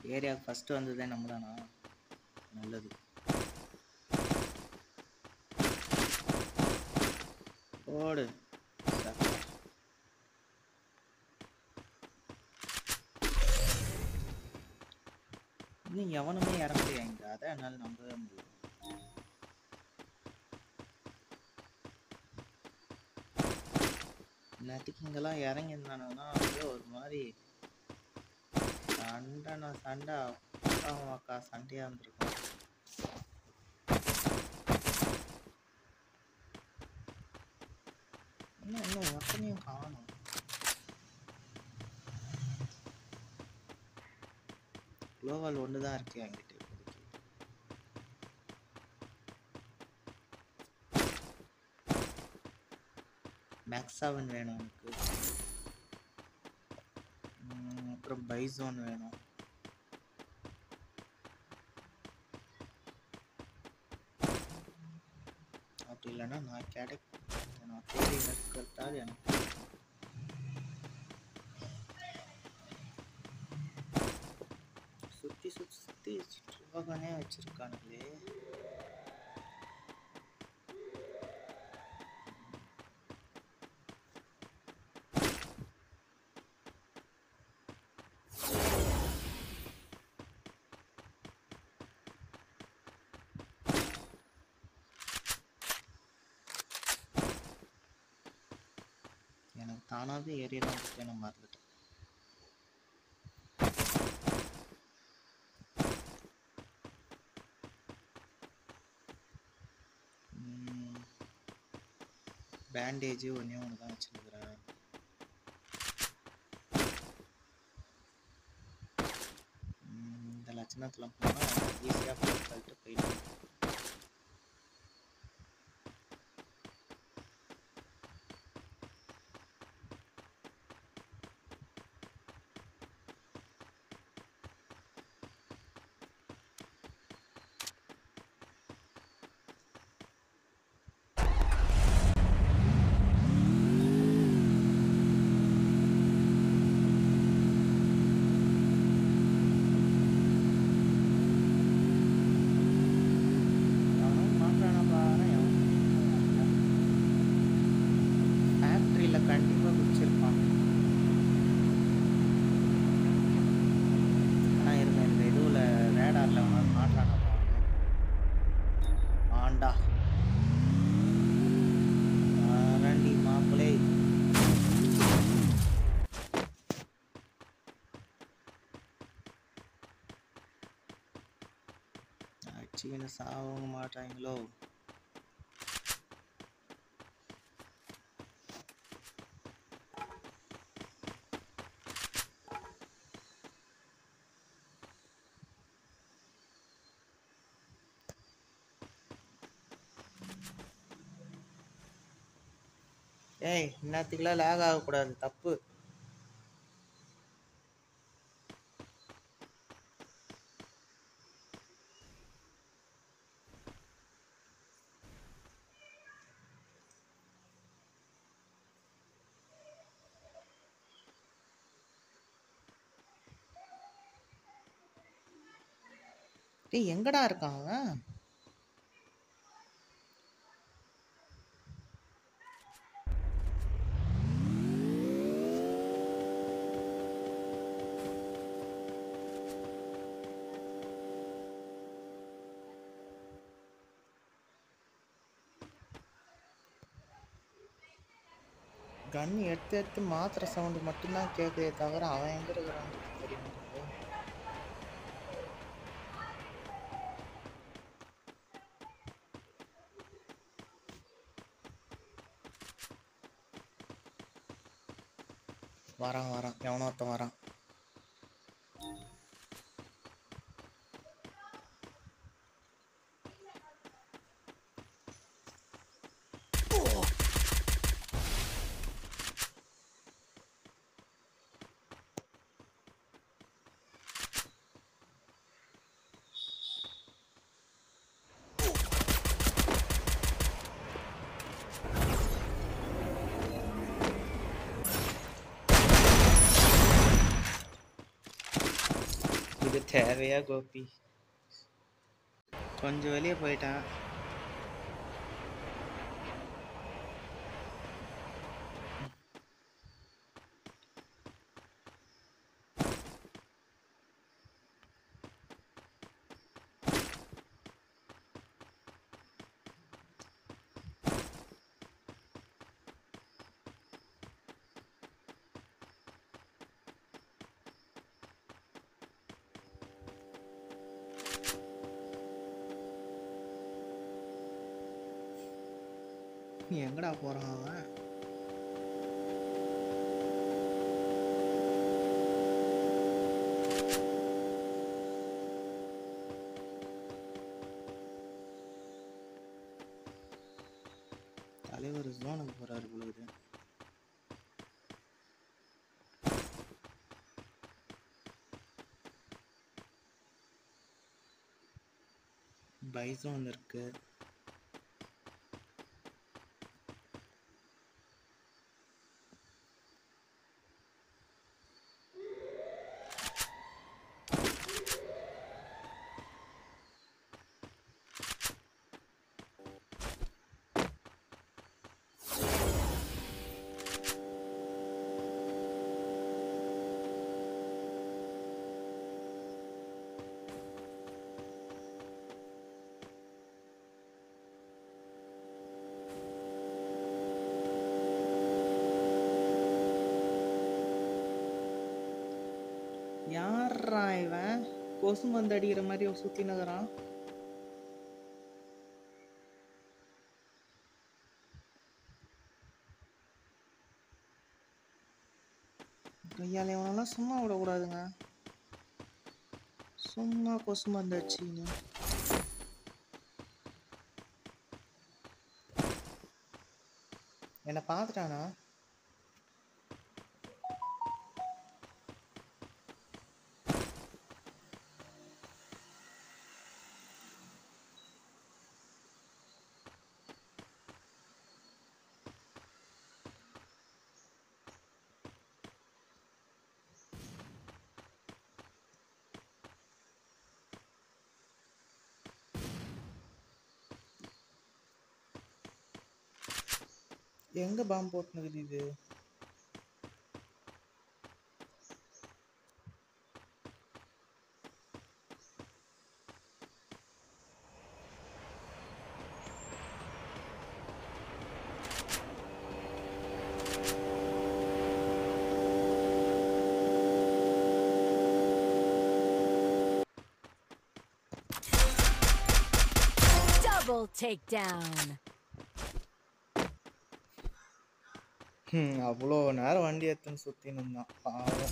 ஏரியாவுக்கு ஃபஸ்ட்டு வந்ததே நம்ம தானா நல்லது ஓடு சரி. இன்னும் எவனுமே இறங்கலையா இங்க அதான் என்னால் நம்பவே முடியல நேற்றுக்கு இங்கெல்லாம் இறங்கியிருந்தானுங்கன்னா அப்படியே ஒரு மாதிரி சண்டைனா சண்டை அக்கா அக்கா சண்டையாக இருந்திருக்கும் இன்னும் இன்னும் ஒருத்தனையும் காணும் குளோவால் ஒன்று தான் இருக்கு என்கிட்ட இப்போதைக்கு மேக்ஸ் செவன் வேணும் எனக்கு ம், அப்புறம் பைசோன் வேணும் அப்படி இல்லைன்னா நான் கிடைக்க நான் தேடி இருக்கிறதால் எனக்கு சுற்றி சுற்றி சுற்றி சுற்றுவாகனே வச்சிருக்கானுங்களே எனக்கு தானாகவே ஏரியெல்லாம் இருக்கு நான் மறந்துட்டேன் பேண்டேஜ் ஒன்றே ஒன்று தான் வச்சுருக்கிறேன் இந்த லட்சணத்தில் போனால் ஈஸியாக போட்டு போயிடும் அவனும் மாட்டானா பாரு ஃபேக்ட்ரியில் கண்டிப்பாக குடிச்சிருப்பான் ஆனால் இருந்த இந்த இதுவில் ரேடாரில் அவனால் மாட்டானா ஆண்டா ஆரண்டி மாப்பிளை அடிச்சுக்கின்னு சாவங்க மாட்டாங்களோ ஏய் இன்னத்துக்குலாம் லேக் ஆகக்கூடாது தப்பு டேய் எங்கடா இருக்கான் அவன் கன் எடுத்து எடுத்து மாத்திர சவுண்டு மட்டும்தான் கேட்குதே தவிர அவன் எங்க இருக்கிறான் தெரிய மாட்டேங்குது வரான் வரான் எவனோ ஒருத்தன் வரான் தேவையா கோபி கொஞ்சம் வெளியே போயிட்டேன் நீ எங்கடா போறான் அவன் தலைவர் ஜோனுக்கு போறாரு பொழுது பைசோன் இருக்கு யார்ரா இவன் கொசு மந்து அடிக்கிற மாதிரி சுத்தி நகரான் கையால் இவனெல்லாம் சும்மா விடக்கூடாதுங்க சும்மா கொசு மருந்து அடிச்சிங்க என்னை பார்த்துட்டானா எங்க பாம்பு போட்டுனுக்குது இது Double takedown. ஹம், அவ்வளோ நேரம் வண்டி எடுத்துன்னு சுத்தின்னு இருந்தான் பாவம்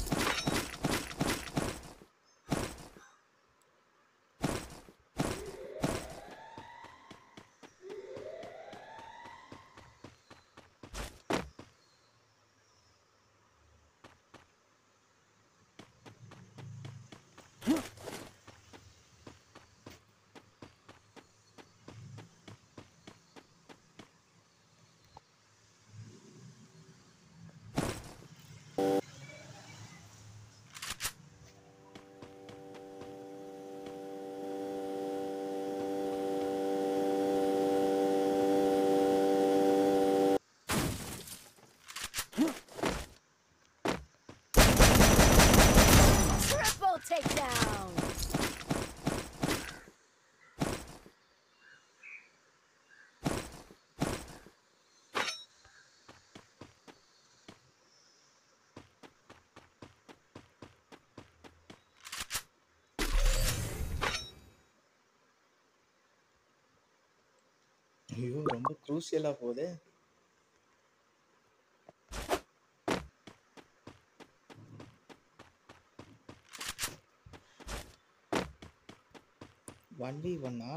Triple takedown. ஐயோ ரொம்ப குரூசியலா போகுது வண்டி பண்ணா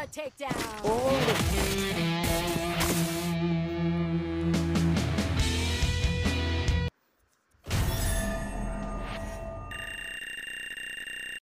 takedown. போடு